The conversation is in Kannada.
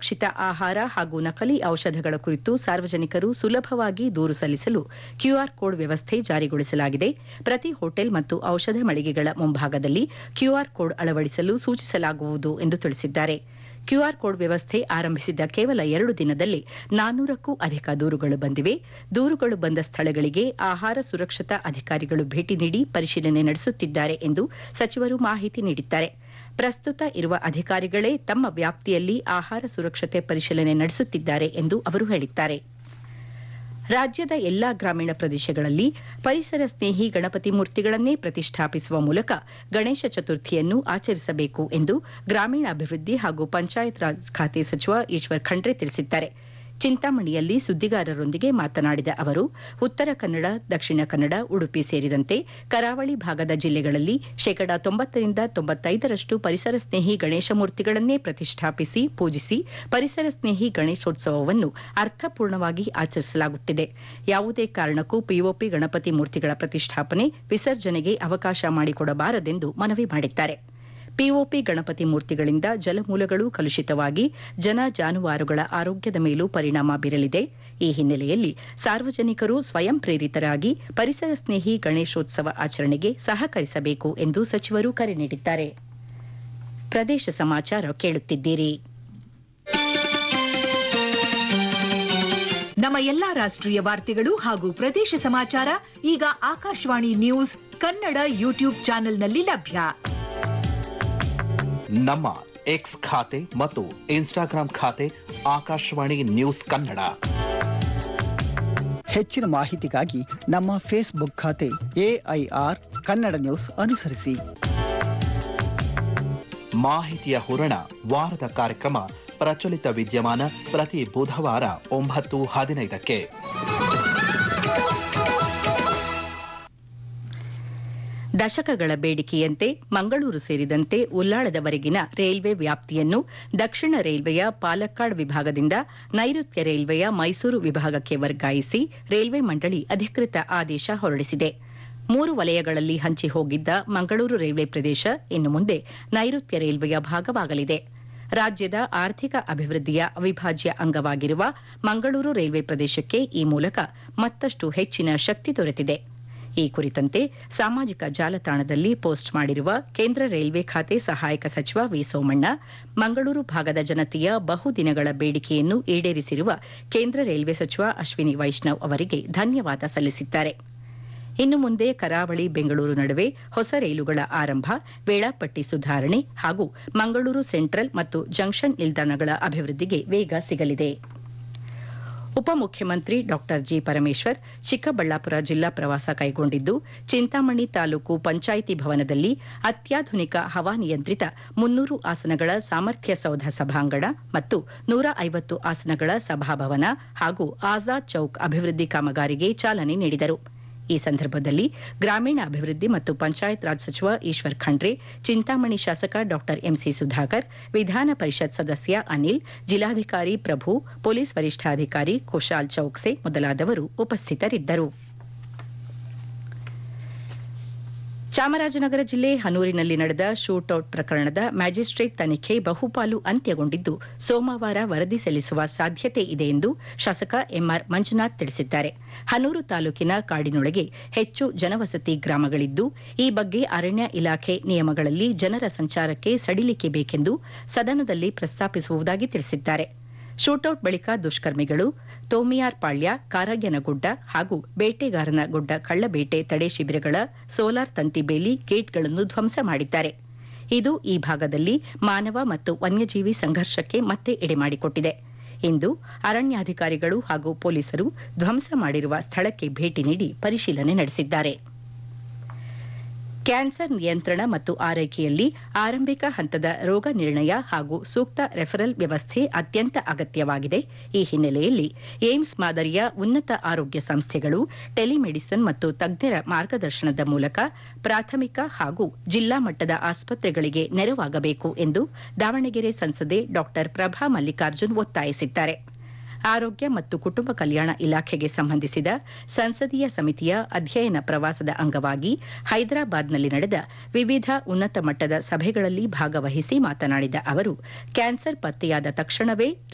ಅಸುರಕ್ಷಿತ ಆಹಾರ ಹಾಗೂ ನಕಲಿ ಔಷಧಗಳ ಕುರಿತು ಸಾರ್ವಜನಿಕರು ಸುಲಭವಾಗಿ ದೂರು ಸಲ್ಲಿಸಲು ಕ್ಯೂಆರ್ ಕೋಡ್ ವ್ಯವಸ್ಥೆ ಜಾರಿಗೊಳಿಸಲಾಗಿದೆ ಪ್ರತಿ ಹೋಟೆಲ್ ಮತ್ತು ಔಷಧ ಮಳಿಗೆಗಳ ಮುಂಭಾಗದಲ್ಲಿ ಕ್ಯೂಆರ್ ಕೋಡ್ ಅಳವಡಿಸಲು ಸೂಚಿಸಲಾಗುವುದು ಎಂದು ತಿಳಿಸಿದ್ದಾರೆ ಕ್ಯೂಆರ್ ಕೋಡ್ ವ್ಯವಸ್ಥೆ ಆರಂಭಿಸಿದ ಕೇವಲ ಎರಡು ದಿನದಲ್ಲಿ ನಾನ್ನೂರಕ್ಕೂ ಅಧಿಕ ದೂರುಗಳು ಬಂದಿವೆ ದೂರುಗಳು ಬಂದ ಸ್ಥಳಗಳಿಗೆ ಆಹಾರ ಸುರಕ್ಷತಾ ಅಧಿಕಾರಿಗಳು ಭೇಟಿ ನೀಡಿ ಪರಿಶೀಲನೆ ನಡೆಸುತ್ತಿದ್ದಾರೆ ಎಂದು ಸಚಿವರು ಮಾಹಿತಿ ನೀಡಿದ್ದಾರೆ ಪ್ರಸ್ತುತ ಇರುವ ಅಧಿಕಾರಿಗಳೇ ತಮ್ಮ ವ್ಯಾಪ್ತಿಯಲ್ಲಿ ಆಹಾರ ಸುರಕ್ಷತೆ ಪರಿಶೀಲನೆ ನಡೆಸುತ್ತಿದ್ದಾರೆ ಎಂದು ಅವರು ಹೇಳಿದ್ದಾರೆ ರಾಜ್ಯದ ಎಲ್ಲಾ ಗ್ರಾಮೀಣ ಪ್ರದೇಶಗಳಲ್ಲಿ ಪರಿಸರ ಸ್ನೇಹಿ ಗಣಪತಿ ಮೂರ್ತಿಗಳನ್ನೇ ಪ್ರತಿಷ್ಠಾಪಿಸುವ ಮೂಲಕ ಗಣೇಶ ಚತುರ್ಥಿಯನ್ನು ಆಚರಿಸಬೇಕು ಎಂದು ಗ್ರಾಮೀಣಾಭಿವೃದ್ಧಿ ಹಾಗೂ ಪಂಚಾಯತ್ ರಾಜ್ ಖಾತೆ ಸಚಿವ ಈಶ್ವರ್ ಖಂಡ್ರೆ ತಿಳಿಸಿದ್ದಾರೆ ಚಿಂತಾಮಣಿಯಲ್ಲಿ ಸುದ್ದಿಗಾರರೊಂದಿಗೆ ಮಾತನಾಡಿದ ಅವರು ಉತ್ತರ ಕನ್ನಡ ದಕ್ಷಿಣ ಕನ್ನಡ ಉಡುಪಿ ಸೇರಿದಂತೆ ಕರಾವಳಿ ಭಾಗದ ಜಿಲ್ಲೆಗಳಲ್ಲಿ ಶೇಕಡ ತೊಂಬತ್ತರಿಂದ ತೊಂಬತ್ತೈದರಷ್ಟು ಪರಿಸರ ಸ್ನೇಹಿ ಗಣೇಶ ಮೂರ್ತಿಗಳನ್ನೇ ಪ್ರತಿಷ್ಠಾಪಿಸಿ ಪೂಜಿಸಿ ಪರಿಸರ ಸ್ನೇಹಿ ಗಣೇಶೋತ್ಸವವನ್ನು ಅರ್ಥಪೂರ್ಣವಾಗಿ ಆಚರಿಸಲಾಗುತ್ತಿದೆ ಯಾವುದೇ ಕಾರಣಕ್ಕೂ ಪಿಒಪಿ ಗಣಪತಿ ಮೂರ್ತಿಗಳ ಪ್ರತಿಷ್ಠಾಪನೆ ವಿಸರ್ಜನೆಗೆ ಅವಕಾಶ ಮಾಡಿಕೊಡಬಾರದೆಂದು ಮನವಿ ಮಾಡಿದ್ದಾರೆ ಪಿಒಪಿ ಗಣಪತಿ ಮೂರ್ತಿಗಳಿಂದ ಜಲಮೂಲಗಳು ಕಲುಷಿತವಾಗಿ ಜನ ಜಾನುವಾರುಗಳ ಆರೋಗ್ಯದ ಮೇಲೂ ಪರಿಣಾಮ ಬೀರಲಿದೆ ಈ ಹಿನ್ನೆಲೆಯಲ್ಲಿ ಸಾರ್ವಜನಿಕರು ಸ್ವಯಂ ಪ್ರೇರಿತರಾಗಿ ಪರಿಸರ ಸ್ನೇಹಿ ಗಣೇಶೋತ್ಸವ ಆಚರಣೆಗೆ ಸಹಕರಿಸಬೇಕು ಎಂದು ಸಚಿವರು ಕರೆ ನೀಡಿದ್ದಾರೆ ಪ್ರದೇಶ ಸಮಾಚಾರ ಕೇಳುತ್ತಿದ್ದೀರಿ ನಮ್ಮ ಎಲ್ಲಾ ರಾಷ್ಟ್ರೀಯ ವಾರ್ತೆಗಳು ಹಾಗೂ ಪ್ರದೇಶ ಸಮಾಚಾರ ಈಗ ಆಕಾಶವಾಣಿ ನ್ಯೂಸ್ ಕನ್ನಡ ಯೂಟ್ಯೂಬ್ ಚಾನೆಲ್ನಲ್ಲಿ ಲಭ್ಯ ನಮ್ಮ ಎಕ್ಸ್ ಖಾತೆ ಮತ್ತು ಇನ್ಸ್ಟಾಗ್ರಾಂ ಖಾತೆ ಆಕಾಶವಾಣಿ ನ್ಯೂಸ್ ಕನ್ನಡ ಹೆಚ್ಚಿನ ಮಾಹಿತಿಗಾಗಿ ನಮ್ಮ ಫೇಸ್ಬುಕ್ ಖಾತೆ ಎಐಆರ್ ಕನ್ನಡ ನ್ಯೂಸ್ ಅನುಸರಿಸಿ ಮಾಹಿತಿಯ ಹೂರಣ ವಾರದ ಕಾರ್ಯಕ್ರಮ ಪ್ರಚಲಿತ ವಿದ್ಯಮಾನ ಪ್ರತಿ ಬುಧವಾರ ಒಂಬತ್ತು ಹದಿನೈದಕ್ಕೆ ದಶಕಗಳ ಬೇಡಿಕೆಯಂತೆ ಮಂಗಳೂರು ಸೇರಿದಂತೆ ಉಲ್ಲಾಳದವರೆಗಿನ ರೈಲ್ವೆ ವ್ಯಾಪ್ತಿಯನ್ನು ದಕ್ಷಿಣ ರೈಲ್ವೆಯ ಪಾಲಕ್ಕಾಡ್ ವಿಭಾಗದಿಂದ ನೈಋತ್ಯ ರೈಲ್ವೆಯ ಮೈಸೂರು ವಿಭಾಗಕ್ಕೆ ವರ್ಗಾಯಿಸಿ ರೈಲ್ವೆ ಮಂಡಳಿ ಅಧಿಕೃತ ಆದೇಶ ಹೊರಡಿಸಿದೆ ಮೂರು ವಲಯಗಳಲ್ಲಿ ಹಂಚಿ ಹೋಗಿದ್ದ ಮಂಗಳೂರು ರೈಲ್ವೆ ಪ್ರದೇಶ ಇನ್ನು ಮುಂದೆ ನೈಋತ್ಯ ರೈಲ್ವೆಯ ಭಾಗವಾಗಲಿದೆ ರಾಜ್ಯದ ಆರ್ಥಿಕ ಅಭಿವೃದ್ಧಿಯ ಅವಿಭಾಜ್ಯ ಅಂಗವಾಗಿರುವ ಮಂಗಳೂರು ರೈಲ್ವೆ ಪ್ರದೇಶಕ್ಕೆ ಈ ಮೂಲಕ ಮತ್ತಷ್ಟು ಹೆಚ್ಚಿನ ಶಕ್ತಿ ದೊರೆತಿದೆ ಈ ಕುರಿತಂತೆ ಸಾಮಾಜಿಕ ಜಾಲತಾಣದಲ್ಲಿ ಪೋಸ್ಟ್ ಮಾಡಿರುವ ಕೇಂದ್ರ ರೈಲ್ವೆ ಖಾತೆ ಸಹಾಯಕ ಸಚಿವ ವಿ ಸೋಮಣ್ಣ ಮಂಗಳೂರು ಭಾಗದ ಜನತೆಯ ಬಹುದಿನಗಳ ಬೇಡಿಕೆಯನ್ನು ಈಡೇರಿಸಿರುವ ಕೇಂದ್ರ ರೈಲ್ವೆ ಸಚಿವ ಅಶ್ವಿನಿ ವೈಷ್ಣವ್ ಅವರಿಗೆ ಧನ್ಯವಾದ ಸಲ್ಲಿಸಿದ್ದಾರೆ ಇನ್ನು ಮುಂದೆ ಕರಾವಳಿ ಬೆಂಗಳೂರು ನಡುವೆ ಹೊಸ ರೈಲುಗಳ ಆರಂಭ ವೇಳಾಪಟ್ಟಿ ಸುಧಾರಣೆ ಹಾಗೂ ಮಂಗಳೂರು ಸೆಂಟ್ರಲ್ ಮತ್ತು ಜಂಕ್ಷನ್ ನಿಲ್ದಾಣಗಳ ಅಭಿವೃದ್ಧಿಗೆ ವೇಗ ಸಿಗಲಿದೆ ಉಪಮುಖ್ಯಮಂತ್ರಿ ಡಾ ಜಿ ಪರಮೇಶ್ವರ್ ಚಿಕ್ಕಬಳ್ಳಾಪುರ ಜಿಲ್ಲಾ ಪ್ರವಾಸ ಕೈಗೊಂಡಿದ್ದು ಚಿಂತಾಮಣಿ ತಾಲೂಕು ಪಂಚಾಯಿತಿ ಭವನದಲ್ಲಿ ಅತ್ಯಾಧುನಿಕ ಹವಾನಿಯಂತ್ರಿತ ಮುನ್ನೂರು ಆಸನಗಳ ಸಾಮರ್ಥ್ಯ ಸೌಧ ಸಭಾಂಗಣ ಮತ್ತು ನೂರ ಐವತ್ತು ಆಸನಗಳ ಸಭಾಭವನ ಹಾಗೂ ಆಜಾದ್ ಚೌಕ್ ಅಭಿವೃದ್ಧಿ ಕಾಮಗಾರಿಗೆ ಚಾಲನೆ ನೀಡಿದರು ಈ ಸಂದರ್ಭದಲ್ಲಿ ಗ್ರಾಮೀಣಾಭಿವೃದ್ಧಿ ಮತ್ತು ಪಂಚಾಯತ್ ರಾಜ್ ಸಚಿವ ಈಶ್ವರ್ ಖಂಡ್ರೆ ಚಿಂತಾಮಣಿ ಶಾಸಕ ಡಾ ಎಂಸಿ ಸುಧಾಕರ್ ವಿಧಾನ ಪರಿಷತ್ ಸದಸ್ಯ ಅನಿಲ್ ಜಿಲ್ಲಾಧಿಕಾರಿ ಪ್ರಭು ಪೊಲೀಸ್ ವರಿಷ್ಠಾಧಿಕಾರಿ ಕುಶಾಲ್ ಚೌಕ್ಸೆ ಮೊದಲಾದವರು ಉಪಸ್ಥಿತರಿದ್ದರು ಚಾಮರಾಜನಗರ ಜಿಲ್ಲೆ ಹನೂರಿನಲ್ಲಿ ನಡೆದ ಶೂಟೌಟ್ ಪ್ರಕರಣದ ಮ್ಯಾಜಿಸ್ಟ್ರೇಟ್ ತನಿಖೆ ಬಹುಪಾಲು ಅಂತ್ಯಗೊಂಡಿದ್ದು ಸೋಮವಾರ ವರದಿ ಸಲ್ಲಿಸುವ ಸಾಧ್ಯತೆ ಇದೆ ಎಂದು ಶಾಸಕ ಎಂಆರ್ ಮಂಜುನಾಥ್ ತಿಳಿಸಿದ್ದಾರೆ ಹನೂರು ತಾಲೂಕಿನ ಕಾಡಿನೊಳಗೆ ಹೆಚ್ಚು ಜನವಸತಿ ಗ್ರಾಮಗಳಿದ್ದು ಈ ಬಗ್ಗೆ ಅರಣ್ಯ ಇಲಾಖೆ ನಿಯಮಗಳಲ್ಲಿ ಜನರ ಸಂಚಾರಕ್ಕೆ ಸಡಿಲಿಕೆ ಬೇಕೆಂದು ಸದನದಲ್ಲಿ ಪ್ರಸ್ತಾಪಿಸುವುದಾಗಿ ತಿಳಿಸಿದ್ದಾರೆ ಶೂಟೌಟ್ ಬಳಿಕ ದುಷ್ಕರ್ಮಿಗಳು ತೋಮಿಯಾರ್ ಪಾಳ್ಯ ಕಾರಾಗ್ಯನಗುಡ್ಡ ಹಾಗೂ ಬೇಟೆಗಾರನ ಗುಡ್ಡ ಕಳ್ಳಬೇಟೆ ತಡೆ ಶಿಬಿರಗಳ ಸೋಲಾರ್ ತಂತಿ ಬೇಲಿ ಗೇಟ್ಗಳನ್ನು ಧ್ವಂಸ ಮಾಡಿದ್ದಾರೆ ಇದು ಈ ಭಾಗದಲ್ಲಿ ಮಾನವ ಮತ್ತು ವನ್ಯಜೀವಿ ಸಂಘರ್ಷಕ್ಕೆ ಮತ್ತೆ ಎಡೆಮಾಡಿಕೊಟ್ಟಿದೆ ಇಂದು ಅರಣ್ಯಾಧಿಕಾರಿಗಳು ಹಾಗೂ ಪೊಲೀಸರು ಧ್ವಂಸ ಮಾಡಿರುವ ಸ್ಥಳಕ್ಕೆ ಭೇಟಿ ನೀಡಿ ಪರಿಶೀಲನೆ ನಡೆಸಿದ್ದಾರೆ ಕ್ಯಾನ್ಸರ್ ನಿಯಂತ್ರಣ ಮತ್ತು ಆರೈಕೆಯಲ್ಲಿ ಆರಂಭಿಕ ಹಂತದ ರೋಗ ನಿರ್ಣಯ ಹಾಗೂ ಸೂಕ್ತ ರೆಫರಲ್ ವ್ಯವಸ್ಥೆ ಅತ್ಯಂತ ಅಗತ್ಯವಾಗಿದೆ ಈ ಹಿನ್ನೆಲೆಯಲ್ಲಿ ಏಮ್ಸ್ ಮಾದರಿಯ ಉನ್ನತ ಆರೋಗ್ಯ ಸಂಸ್ಥೆಗಳು ಟೆಲಿಮೆಡಿಸಿನ್ ಮತ್ತು ತಜ್ಞರ ಮಾರ್ಗದರ್ಶನದ ಮೂಲಕ ಪ್ರಾಥಮಿಕ ಹಾಗೂ ಜಿಲ್ಲಾ ಮಟ್ಟದ ಆಸ್ಪತ್ರೆಗಳಿಗೆ ನೆರವಾಗಬೇಕು ಎಂದು ದಾವಣಗೆರೆ ಸಂಸದೆ ಡಾ ಪ್ರಭಾ ಮಲ್ಲಿಕಾರ್ಜುನ್ ಒತ್ತಾಯಿಸಿದ್ದಾರೆ ಆರೋಗ್ಯ ಮತ್ತು ಕುಟುಂಬ ಕಲ್ಯಾಣ ಇಲಾಖೆಗೆ ಸಂಬಂಧಿಸಿದ ಸಂಸದೀಯ ಸಮಿತಿಯ ಅಧ್ಯಯನ ಪ್ರವಾಸದ ಅಂಗವಾಗಿ ಹೈದರಾಬಾದ್ನಲ್ಲಿ ನಡೆದ ವಿವಿಧ ಉನ್ನತ ಮಟ್ಟದ ಸಭೆಗಳಲ್ಲಿ ಭಾಗವಹಿಸಿ ಮಾತನಾಡಿದ ಅವರು ಕ್ಯಾನ್ಸರ್ ಪತ್ತೆಯಾದ ತಕ್ಷಣವೇ